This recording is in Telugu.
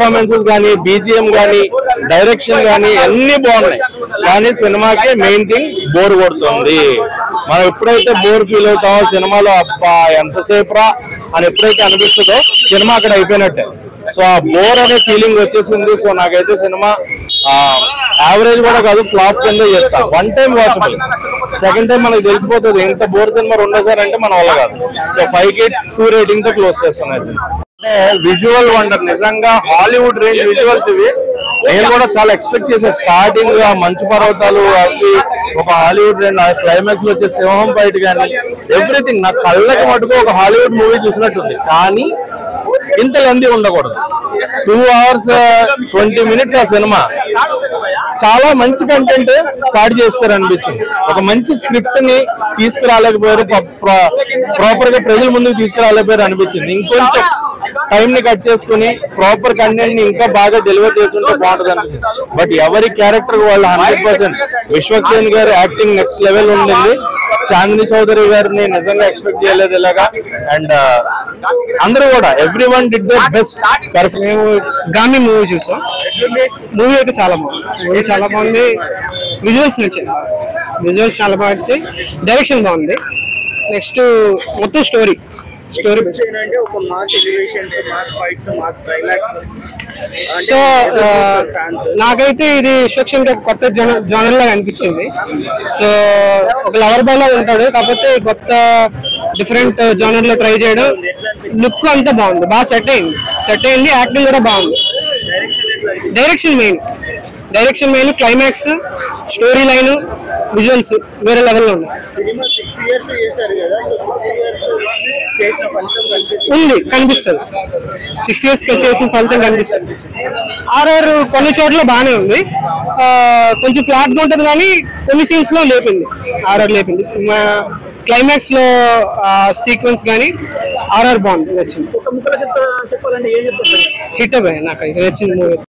పర్ఫార్మెన్సెస్ కానీ బీజిఎం కానీ డైరెక్షన్ కానీ అన్ని బాగున్నాయి కానీ సినిమాకి మెయిన్ థింగ్ బోర్ కొడుతుంది మనం ఎప్పుడైతే బోర్ ఫీల్ అవుతామో సినిమాలో అబ్బా ఎంతసేపు రా అని ఎప్పుడైతే అనిపిస్తుందో సినిమా అక్కడ అయిపోయినట్టే సో ఆ బోర్ అనే ఫీలింగ్ వచ్చేసింది సో నాకైతే సినిమా యావరేజ్ కూడా కాదు ఫ్లాప్ కింద చెప్తా one time watchable second time మనకు తెలిసిపోతుంది ఎంత బోర్ సినిమా రెండోసారి అంటే మన వల్ల కాదు సో ఫైవ్ కి టూ రేటింగ్ తో క్లోజ్ చేస్తున్నాయి సినిమా అంటే విజువల్ వండర్ నిజంగా హాలీవుడ్ రేంజ్ విజువల్స్ ఇవి నేను కూడా చాలా ఎక్స్పెక్ట్ చేసే స్టార్టింగ్ ఆ మంచు పర్వతాలు అవి ఒక హాలీవుడ్ రేంజ్ క్లైమాక్స్ లో వచ్చే సింహం ఫైట్ కానీ ఎవ్రీథింగ్ నా కళ్ళకి మటుకు ఒక హాలీవుడ్ మూవీ చూసినట్టుంది కానీ ఇంత లెంది ఉండకూడదు టూ అవర్స్ ట్వంటీ మినిట్స్ ఆ సినిమా చాలా మంచి కంటెంట్ పాడు చేస్తారు అనిపించింది ఒక మంచి స్క్రిప్ట్ ని తీసుకురాలేకపోయారు ప్రాపర్ గా ప్రజల ముందుకు తీసుకురాలేకపోయారు అనిపించింది ఇంకొంచెం టైం ని కట్ చేసుకుని ప్రాపర్ కంటెంట్ ని ఇంకా బాగా డెలివర్ చేస్తుంటే బాగుంటుంది అనిపించింది బట్ ఎవరి క్యారెక్టర్ వాళ్ళు హండ్రెడ్ పర్సెంట్ విశ్వక్సేన్ గారి యాక్టింగ్ నెక్స్ట్ లెవెల్ ఉండింది చాందిని చౌదరి గారిని నిజంగా ఎక్స్పెక్ట్ చేయలేదు ఇలాగా అండ్ అందరూ కూడా everyone did the best మేము గాంధీ మూవీ చూసాం మూవీ అయితే చాలా బాగుంది మూవీ చాలా బాగుంది విజువల్స్ నచ్చాయి విజువల్స్ చాలా బాగా వచ్చాయి డైరెక్షన్ బాగుంది నెక్స్ట్ మొత్తం స్టోరీ స్టోరీ అంటే ఒక mass elevations mass fights mass climax so నాకైతే ఇది సెక్షన్ కొత్త జనరల్ లాగా అనిపించింది సో ఒక లవర్ బాయ్ లా ఉంటాడు కాకపోతే కొత్త డిఫరెంట్ జోనర్ లో ట్రై చేయడం లుక్ అంతా బాగుంది బాగా సెట్ అయింది సెట్ అయింది యాక్టింగ్ కూడా బాగుంది direction main direction main climax story line visuals వేరే లెవెల్లో ఉన్నాయి సినిమా సిక్స్ ఇయర్స్ చేశారు కదా సో సిక్స్ ఇయర్స్ చేసిన ఫలితం కనిపిస్తుంది ఉంది కనిపిస్తుంది సిక్స్ ఇయర్స్ చేసిన ఫలితం కనిపిస్తుంది ఆర్ఆర్ కొన్ని చోట్ల బాగానే ఉంది ఆ, కొంచెం ఫ్లాట్ గా ఉంటుంది కానీ కొన్ని సీన్స్ లో లేపింది ఆర్ఆర్ లేపింది క్లైమాక్స్ లో సీక్వెన్స్ కానీ ఆర్ఆర్ బాగుంది నచ్చింది ఒక ముక్కలో చెప్తా చెప్పాలంటే ఏం చెప్తారు హిట్ అవ్వాలి నాకు ఇది నచ్చింది మూవీ